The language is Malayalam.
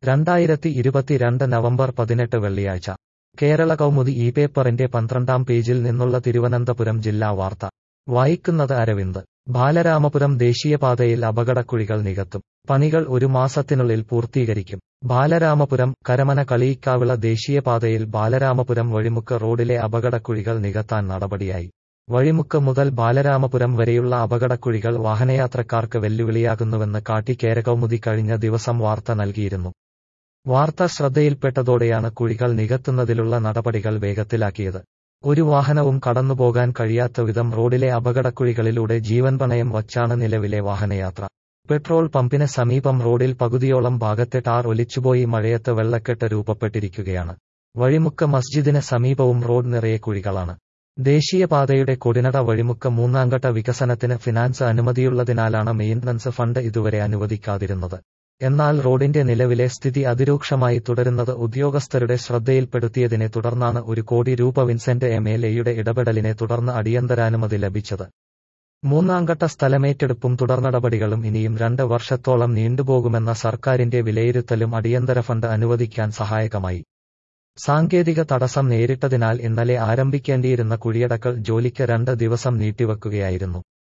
രണ്ടായിരത്തി ഇരുപത്തിരണ്ട് നവംബർ പതിനെട്ട് വെള്ളിയാഴ്ച കേരള കൗമുദി ഈ പേപ്പറിന്റെ പന്ത്രണ്ടാം പേജിൽ നിന്നുള്ള തിരുവനന്തപുരം ജില്ലാ വാർത്ത വായിക്കുന്നത് അരവിന്ദ് ബാലരാമപുരം ദേശീയപാതയിൽ അപകടക്കുഴികൾ നികത്തും പണികൾ ഒരു മാസത്തിനുള്ളിൽ പൂർത്തീകരിക്കും ബാലരാമപുരം കരമന കളിയിക്കാവിള ദേശീയപാതയിൽ ബാലരാമപുരം വഴിമുക്ക് റോഡിലെ അപകടക്കുഴികൾ നികത്താൻ നടപടിയായി വഴിമുക്ക് മുതൽ ബാലരാമപുരം വരെയുള്ള അപകടക്കുഴികൾ വാഹനയാത്രക്കാർക്ക് വെല്ലുവിളിയാകുന്നുവെന്ന് കാട്ടി കേരകൗമുദി കഴിഞ്ഞ ദിവസം വാർത്ത നൽകിയിരുന്നു വാർത്ത ശ്രദ്ധയിൽപ്പെട്ടതോടെയാണ് കുഴികൾ നികത്തുന്നതിലുള്ള നടപടികൾ വേഗത്തിലാക്കിയത് ഒരു വാഹനവും കടന്നുപോകാൻ കഴിയാത്ത വിധം റോഡിലെ അപകടക്കുഴികളിലൂടെ ജീവൻ പണയം വച്ചാണ് നിലവിലെ വാഹനയാത്ര പെട്രോൾ പമ്പിന് സമീപം റോഡിൽ പകുതിയോളം ഭാഗത്തെ ടാർ ഒലിച്ചുപോയി മഴയത്ത് വെള്ളക്കെട്ട് രൂപപ്പെട്ടിരിക്കുകയാണ് വഴിമുക്ക് മസ്ജിദിന് സമീപവും റോഡ് നിറയെ കുഴികളാണ് ദേശീയപാതയുടെ കൊടിനട വഴിമുക്ക് മൂന്നാംഘട്ട വികസനത്തിന് ഫിനാൻസ് അനുമതിയുള്ളതിനാലാണ് മെയിന്റനൻസ് ഫണ്ട് ഇതുവരെ അനുവദിക്കാതിരുന്നത് എന്നാൽ റോഡിന്റെ നിലവിലെ സ്ഥിതി അതിരൂക്ഷമായി തുടരുന്നത് ഉദ്യോഗസ്ഥരുടെ ശ്രദ്ധയിൽപ്പെടുത്തിയതിനെ തുടർന്നാണ് ഒരു കോടി രൂപ വിൻസെന്റ് എം എൽ എയുടെ ഇടപെടലിനെ തുടർന്ന് അടിയന്തരാനുമതി ലഭിച്ചത് മൂന്നാംഘട്ട സ്ഥലമേറ്റെടുപ്പും തുടർനടപടികളും ഇനിയും രണ്ട് വർഷത്തോളം നീണ്ടുപോകുമെന്ന സർക്കാരിന്റെ വിലയിരുത്തലും അടിയന്തര ഫണ്ട് അനുവദിക്കാൻ സഹായകമായി സാങ്കേതിക തടസ്സം നേരിട്ടതിനാൽ ഇന്നലെ ആരംഭിക്കേണ്ടിയിരുന്ന കുഴിയടക്കൽ ജോലിക്ക് രണ്ട് ദിവസം നീട്ടിവെക്കുകയായിരുന്നു